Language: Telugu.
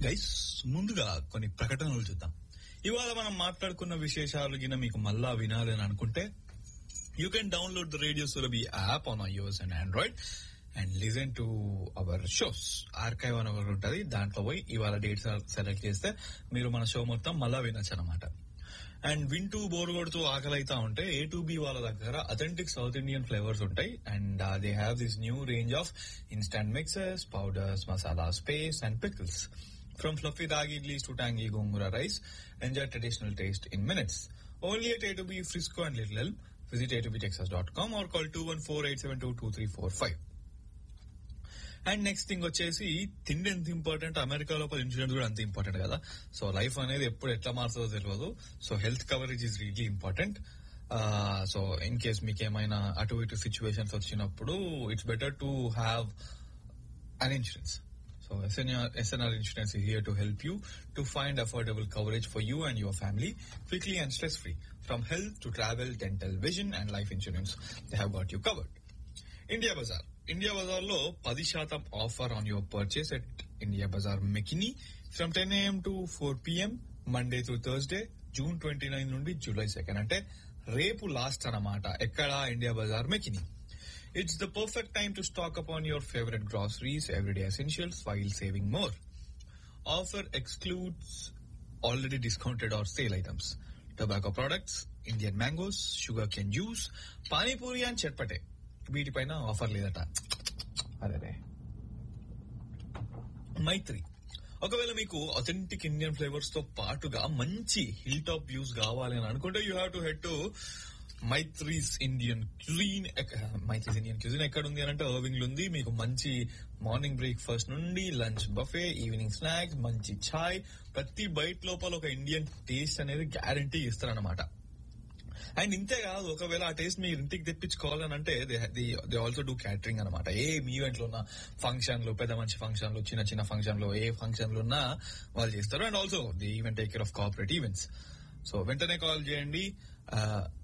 గైస్ ముందుగా కొన్ని ప్రకటనలు చూద్దాం ఇవాళ మనం మాట్లాడుకున్న విశేషాలు గిన మీకు మళ్ళా వినాలి అని అనుకుంటే you can download the radio Surabhi app on iOS and Android and listen to our shows archive అని ఒకటి ఉంటుంది దాంట్లో పోయి ఇవాళ డేట్స్ సెలెక్ట్ చేస్తే మీరు మన షో మొత్తం మళ్ళా వినొచ్చు అనమాట అండ్ వింటూ బోర్ కొడుతూ ఆకలి అవుతా ఉంటే ఏ టు బి వాళ్ళ దగ్గర అథెంటిక్ సౌత్ ఇండియన్ ఫ్లేవర్స్ ఉంటాయి and they have this new range of instant mixes powders masala spices and pickles from fluffy ragi idlis to tangy gongura rice enjoy traditional taste in minutes only at A two B Frisco and Little Elm visit A two B Texas dot com or call two one four eight seven two two three four five and next thing వచ్చేసి తిండి ఎంత ఇంపార్టెంట్ అమెరికా లోపల ఇన్సూరెన్స్ కూడా అంత ఇంపార్టెంట్ కదా సో లైఫ్ అనేది ఎప్పుడు ఎట్లా మారుతుందో తెలియదు so health coverage is really important so in case మీకు ఏమైనా అటు ఇటు సిచ్యువేషన్స్ వచ్చినప్పుడు it's better to have an insurance so SNR Insurance is here to help you to find affordable coverage for you and your family quickly and stress free. From health to travel, dental, vision, and life insurance, they have got you covered. India bazaar India bazaar లో పది శాతం offer on your purchase at India bazaar McKinney from ten AM to four PM Monday to Thursday June twenty nine నుండి జూలై సెకండ్ అంటే రేపు లాస్ట్ అన్నమాట ఎక్కడ India bazaar McKinney It's the perfect time to stock up on your favorite groceries, everyday essentials, while saving more. Offer excludes already discounted or sale items. Tobacco products, Indian mangoes, sugarcane juice, pani puri and chetpate. వీటిపైన ఆఫర్ లేదట అదే మైత్రి ఒకవేళ మీకు అథెంటిక్ ఇండియన్ ఫ్లేవర్స్ తో పాటుగా మంచి హిల్ టాప్ వ్యూస్ కావాలి అని అనుకుంటే you have to head to Maithri's Indian cuisine Maithri's Indian cuisine ఎక్కడ ఉంది అని అంటే అర్వింగ్ లో ఉంది మీకు మంచి మార్నింగ్ బ్రేక్ఫాస్ట్ నుండి లంచ్ బఫే ఈవినింగ్ స్నాక్స్ మంచి ఛాయ్ ప్రతి బైట్ లోపల ఒక ఇండియన్ టేస్ట్ అనేది గ్యారంటీ ఇస్తారనమాట అండ్ ఇంతే కాదు ఒకవేళ ఆ టేస్ట్ మీరు ఇంటికి తెప్పించుకోవాలని అంటే దే ఆల్సో డూ క్యాటరింగ్ అనమాట ఏ ఈవెంట్ లో ఉన్న ఫంక్షన్లు పెద్ద మంచి ఫంక్షన్లు చిన్న చిన్న ఫంక్షన్లు ఏ ఫంక్షన్లు ఉన్నా వాళ్ళు చేస్తారు and also the event take care of corporate events so వెంటనే కాల్ చేయండి